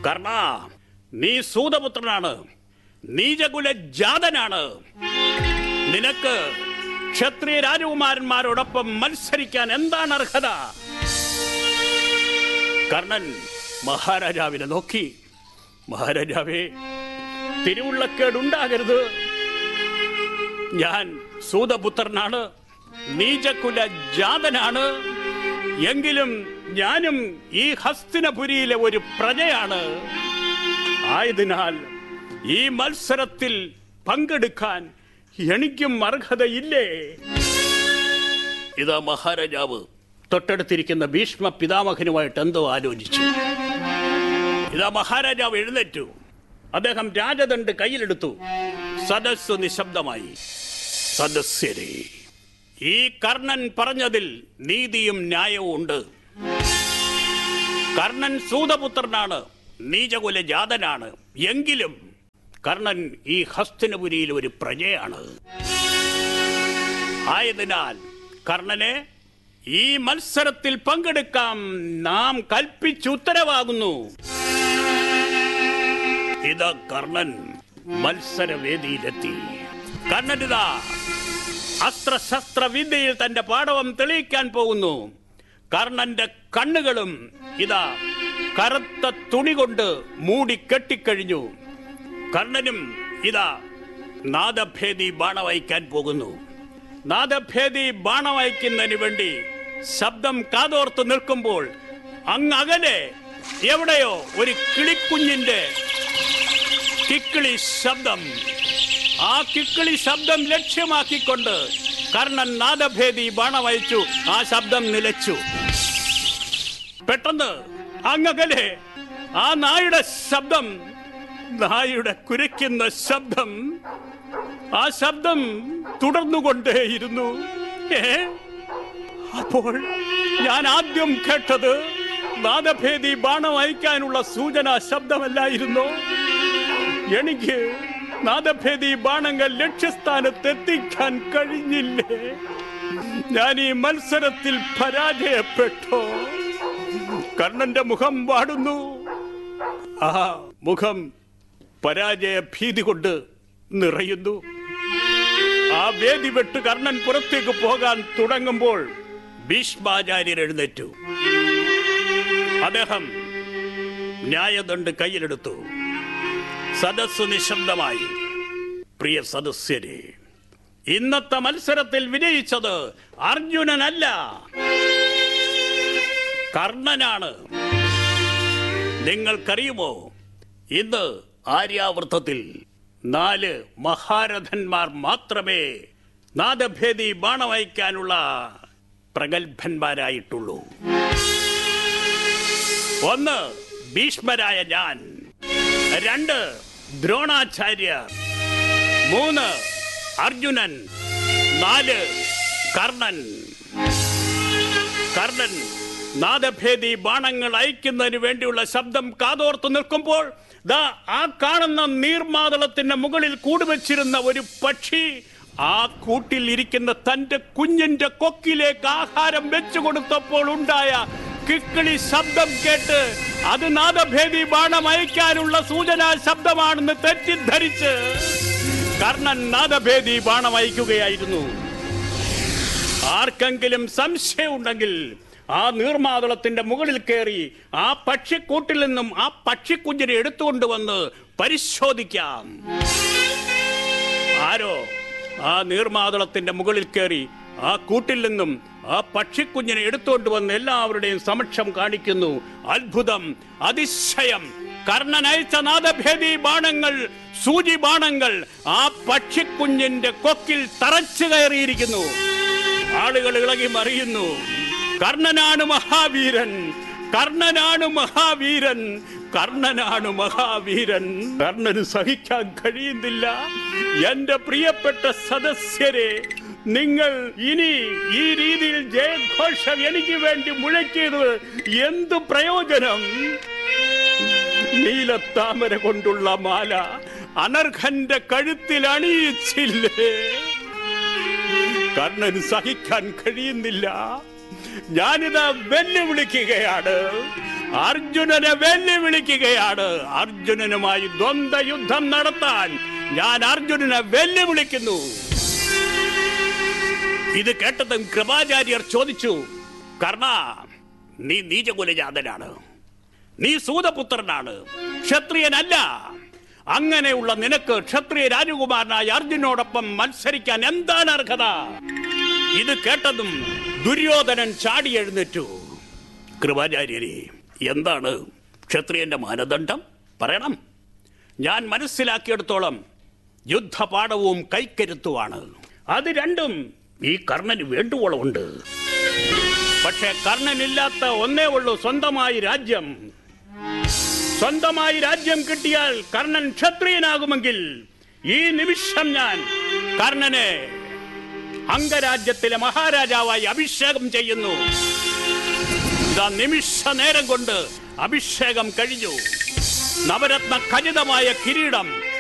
കർണ നീ സൂതപുത്രനാണ് നീചകുല ജാതനാണ് നിനക്ക് ക്ഷത്രിയ രാജകുമാരന്മാരോടൊപ്പം മത്സരിക്കാൻ എന്താണ് അർഹത കർണൻ മഹാരാജാവിനെ നോക്കി മഹാരാജാവേ തിരുവുള്ളക്കേടുണ്ടാകരുത് ഞാൻ സൂതപുത്രനാണ് നീചകുല ജാതനാണ് എങ്കിലും ഞാനും ഈ ഹസ്തിനപുരിയിലെ ഒരു പ്രജയാണ് ആയതിനാൽ ഈ മത്സരത്തിൽ പങ്കെടുക്കാൻ എനിക്കും അർഹതയില്ലേ ഇതാ മഹാരാജാവ് തൊട്ടടുത്തിരിക്കുന്ന ഭീഷ്മ പിതാമഹനുമായിട്ട് എന്തോ ആലോചിച്ചു ഇതാ മഹാരാജാവ് എഴുന്നേറ്റു അദ്ദേഹം രാജദണ്ഡ് കയ്യിലെടുത്തു സദസ്സു നിശബ്ദമായി സദസ്യരെ ഈ കർണൻ പറഞ്ഞതിൽ നീതിയും ന്യായവും ഉണ്ട് കർണൻ സൂതപുത്രനാണ് നീചകുല ജാതനാണ് എങ്കിലും കർണൻ ഈ ഹസ്തിനപുരിയിൽ ഒരു പ്രജയാണ് ആയതിനാൽ കർണനെ ഈ മത്സരത്തിൽ പങ്കെടുക്കാം നാം കൽപ്പിച്ചുത്തരവാകുന്നു ഇതാ കർണൻ മത്സരവേദിയിലെത്തി കർണനിതാ അസ്ത്രശസ്ത്ര വിദ്യയിൽ തന്റെ പാടവം തെളിയിക്കാൻ പോകുന്നു കർണന്റെ കണ്ണുകളും ഇതാ കറുത്ത തുണി കൊണ്ട് മൂടി കെട്ടിക്കഴിഞ്ഞു കർണനും ഇതാ നാദഭേദി ബാണവയ്ക്കാൻ പോകുന്നു നാദഭേദി ബാണവയ്ക്കുന്നതിന് വേണ്ടി ശബ്ദം കാതോർത്ത് നിൽക്കുമ്പോൾ അങ്ങകലെ എവിടെയോ ഒരു കിളിക്കുഞ്ഞിന്റെ കിക്കിളി ശബ്ദം ആ കിക്കിളി ശബ്ദം ലക്ഷ്യമാക്കിക്കൊണ്ട് കർണൻ നാദഭേദി ബാണവയച്ചു ആ ശബ്ദം നിലച്ചു പെട്ടെന്ന് അങ്ങകലെ ആ നായുടെ ശബ്ദം നായുടെ കുരയ്ക്കുന്ന ശബ്ദം ആ ശബ്ദം തുടർന്നുകൊണ്ടേയിരുന്നു ഏ അപ്പോൾ ഞാൻ ആദ്യം കേട്ടത് നാദഭേദി ബാണം അയക്കാനുള്ള സൂചന ശബ്ദമല്ലായിരുന്നോ എനിക്ക് നാദഭേദി ബാണങ്ങൾ ലക്ഷ്യസ്ഥാനത്തെത്തിക്കാൻ കഴിഞ്ഞില്ലേ ഞാൻ ഈ മത്സരത്തിൽ പരാജയപ്പെട്ടോ കർണന്റെ മുഖം വാടുന്നു ആ മുഖം പരാജയ ഭീതി കൊണ്ട് നിറയുന്നു ആ വേദി വിട്ട് കർണൻ പുറത്തേക്ക് പോകാൻ തുടങ്ങുമ്പോൾ ഭീഷ്മാചാര്യർ എഴുന്നേറ്റു അദ്ദേഹം ന്യായദണ്ഡ് കയ്യിലെടുത്തു സദസ് നിശബ്ദമായി പ്രിയ സദസ്യരെ ഇന്നത്തെ മത്സരത്തിൽ വിജയിച്ചത് അർജുനനല്ല കർണനാണ് നിങ്ങൾക്കറിയുമോ ഇന്ന് ആര്യാവൃത്തത്തിൽ നാല് മഹാരഥന്മാർ മാത്രമേ നാദഭേദി ബാണവയ്ക്കാനുള്ള പ്രഗത്ഭന്മാരായിട്ടുള്ളൂ ഒന്ന് ഭീഷ്മരായ ഞാൻ രണ്ട് ദ്രോണാചാര്യർ മൂന്ന് അർജുനൻ നാല് കർണൻ കർണൻ നാദഭേദി ബാണങ്ങൾ അയക്കുന്നതിന് വേണ്ടിയുള്ള ശബ്ദം കാതോർത്ത് നിൽക്കുമ്പോൾ ദാ ആ കാണുന്ന നീർമാതളത്തിന്റെ മുകളിൽ കൂടുവച്ചിരുന്ന ഒരു പക്ഷി ആ കൂട്ടിൽ ഇരിക്കുന്ന തന്റെ കുഞ്ഞിന്റെ കൊക്കിലേക്ക് ആഹാരം വെച്ചു കൊടുത്തപ്പോൾ ഉണ്ടായ കിക്കിളി ശബ്ദം കേട്ട് അത് നാദഭേദി ബാണം അയക്കാനുള്ള സൂചനാ ശബ്ദമാണെന്ന് തെറ്റിദ്ധരിച്ച് കർണൻ നാദഭേദി ബാണം അയക്കുകയായിരുന്നു ആർക്കെങ്കിലും സംശയമുണ്ടെങ്കിൽ ആ നീർമാതളത്തിന്റെ മുകളിൽ കയറി ആ പക്ഷിക്കൂട്ടിൽ നിന്നും ആ പക്ഷിക്കുഞ്ഞിനെ എടുത്തുകൊണ്ടുവന്ന് പരിശോധിക്കാം ആരോ ആ നീർമാതളത്തിന്റെ മുകളിൽ കയറി ആ കൂട്ടിൽ നിന്നും ആ പക്ഷിക്കുഞ്ഞിനെ എടുത്തുകൊണ്ട് വന്ന് എല്ലാവരുടെയും സമക്ഷം കാണിക്കുന്നു അത്ഭുതം അതിശയം കർണനയച്ച നാദഭേദി ബാണങ്ങൾ സൂചി ബാണങ്ങൾ ആ പക്ഷിക്കുഞ്ഞിന്റെ കൊക്കിൽ തറച്ചു കയറിയിരിക്കുന്നു ആളുകൾ ഇളകി മറിയുന്നു കർണനാണ് മഹാവീരൻ കർണനാണ് മഹാവീരൻ കർണനാണ് മഹാവീരൻ കർണന് സഹിക്കാൻ കഴിയുന്നില്ല എന്റെ പ്രിയപ്പെട്ട സദസ്യരെ നിങ്ങൾ ഇനി ഈ രീതിയിൽ ജയഘോഷം എനിക്ക് വേണ്ടി മുഴക്കിയത് എന്തു പ്രയോജനം നീലത്താമര കൊണ്ടുള്ള മാല അനർഹന്റെ കഴുത്തിൽ അണിയിച്ചില്ലേ കർണന് സഹിക്കാൻ കഴിയുന്നില്ല ഞാനിതാ വെല്ലുവിളിക്കുകയാണ് അർജുനനെ വെല്ലുവിളിക്കുകയാണ് അർജുനനുമായി ദ്വന്ദ്വ യുദ്ധം നടത്താൻ ഞാൻ അർജുനനെ വെല്ലുവിളിക്കുന്നു ഇത് കേട്ടതും കൃപാചാര്യർ ചോദിച്ചു കർണ നീ നീചകുലജാതനാണ് നീ സൂതപുത്രനാണ് ക്ഷത്രിയനല്ല അങ്ങനെയുള്ള നിനക്ക് ക്ഷത്രിയ രാജകുമാരനായ അർജുനോടൊപ്പം മത്സരിക്കാൻ എന്താണ് അർഹത ഇത് കേട്ടതും ദുര്യോധനൻ ചാടി എഴുന്നേറ്റു കൃപാചാര്യരെ എന്താണ് ക്ഷത്രിയന്റെ മാനദണ്ഡം പറയണം ഞാൻ മനസ്സിലാക്കിയെടുത്തോളം യുദ്ധപാഠവും കൈക്കരുത്തുമാണ് അത് രണ്ടും ഈ കർണന് വേണ്ടുവോളമുണ്ട് പക്ഷെ കർണനില്ലാത്ത ഒന്നേ ഉള്ളൂ സ്വന്തമായി രാജ്യം സ്വന്തമായി രാജ്യം കിട്ടിയാൽ കർണൻ ക്ഷത്രിയനാകുമെങ്കിൽ ഈ നിമിഷം ഞാൻ കർണനെ അംഗരാജ്യത്തിലെ മഹാരാജാവായി അഭിഷേകം ചെയ്യുന്നു ഇതാ നിമിഷ നേരം കൊണ്ട് അഭിഷേകം കഴിഞ്ഞു നവരത്ന ഖചിതമായ കിരീടം